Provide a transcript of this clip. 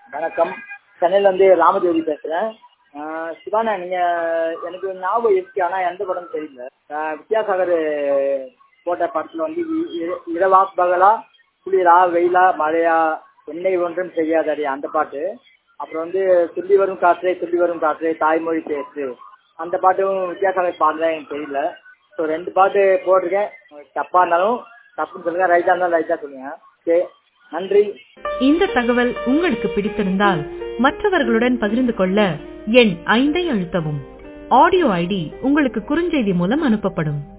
வணக்கம் சென்னையிலேருந்து ராமஜோதி பேசுகிறேன் சிவானா நீங்கள் எனக்கு ஞாபகம் இருக்கு ஆனால் எந்த படம்னு தெரியல ஆஹ் வித்யாசாகர் போட்ட படத்தில் வந்து இ- இர- இரவா பகலா குளிரா வெயிலா மழையா என்னை ஒன்றும் செய்யாதடி அந்த பாட்டு அப்புறம் வந்து துள்ளி வரும் காற்றே துள்ளி வரும் காற்றே தாய்மொழி பேசு அந்த பாட்டும் வித்யாசாகர் பாடலாம் எனக்கு தெரியல ஸோ ரெண்டு பாட்டு போட்டிருக்கேன் தப்பாக இருந்தாலும் தப்புன்னு சொல்லுங்கள் ரைட்டாக இருந்தாலும் ரைட்டாக சொல்லுங்கள் ஓகே நன்றி இந்த தகவல் உங்களுக்கு பிடித்திருந்தால் மற்றவர்களுடன் பகிர்ந்து கொள்ள எண் ஐந்தை அழுத்தவும் ஆடியோ ஐடி உங்களுக்கு குறுஞ்செய்தி மூலம் அனுப்பப்படும்